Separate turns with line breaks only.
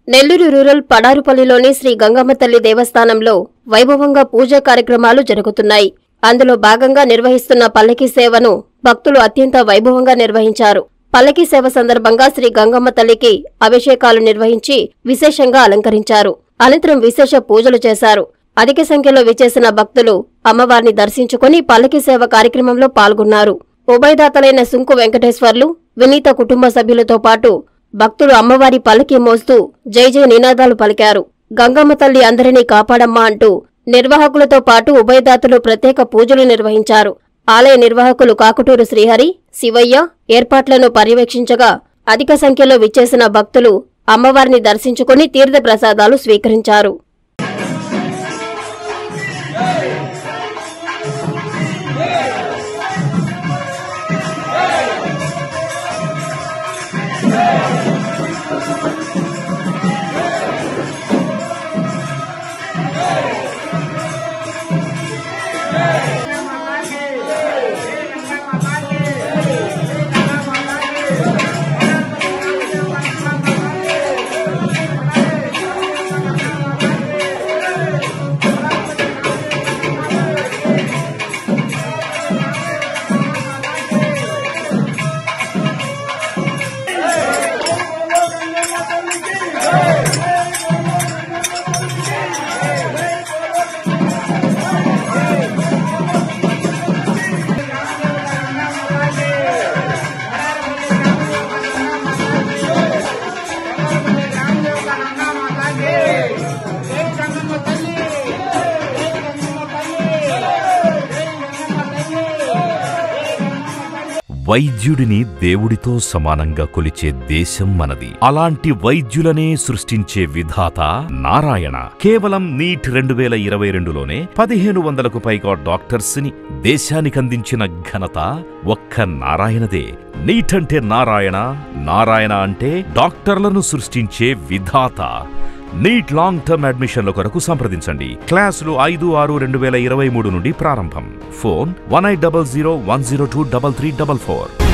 Nellore rural పడారుపల్లిలోని శ్రీ గంగమ్మ తల్లి దేవస్థానంలో వైభవంగా పూజా కార్యక్రమాలు జరుగుతున్నాయి అందులో భాగంగా నిర్వహిస్తున్న పల్లకీ సేవను భక్తులు అత్యంత వైభవంగా నిర్వహించారు పల్లకీ సేవ సందర్భంగా శ్రీ గంగమ్మ తల్లికి అభిషేకాలు నిర్వహించి విశేషంగా అలంకరించారు అనంతరం విశేష పూజలు చేశారు అధిక సంఖ్యలో విచ్చేసిన భక్తులు అమ్మవారిని దర్శించుకుని పల్లకీ సేవ కార్యక్రమంలో పాల్గొన్నారు ఉభయదాతలైన సుంకు వెంకటేశ్వర్లు వినీత కుటుంబ సభ్యులతో పాటు భక్తులు అమ్మవారి పల్లకి మోస్తూ జై జై నినాదాలు పలికారు గంగమ్మ తల్లి అందరినీ కాపాడమ్మా అంటూ నిర్వాహకులతో పాటు ఉభయదాతలు ప్రత్యేక పూజలు నిర్వహించారు ఆలయ నిర్వాహకులు కాకుటూరు శ్రీహరి శివయ్య ఏర్పాట్లను పర్యవేక్షించగా అధిక సంఖ్యలో విచ్చేసిన భక్తులు అమ్మవారిని దర్శించుకుని తీర్థ ప్రసాదాలు స్వీకరించారు
వైద్యుడిని దేవుడితో సమానంగా కొలిచే దేశం మనది అలాంటి వైద్యులనే సృష్టించే విధాత నారాయణ కేవలం నీట్ రెండు వేల ఇరవై రెండులోనే పదిహేను వందలకు పైగా డాక్టర్స్ ని దేశానికందించిన ఘనత ఒక్క నారాయణదే నీట్ అంటే నారాయణ నారాయణ అంటే డాక్టర్లను సృష్టించే విధాత నీట్ లాంగ్ టర్మ్ అడ్మిషన్ల కొరకు సంప్రదించండి క్లాసులు ఐదు ఆరు రెండు వేల ఇరవై మూడు నుండి ప్రారంభం phone one eight double zero one zero two double three double four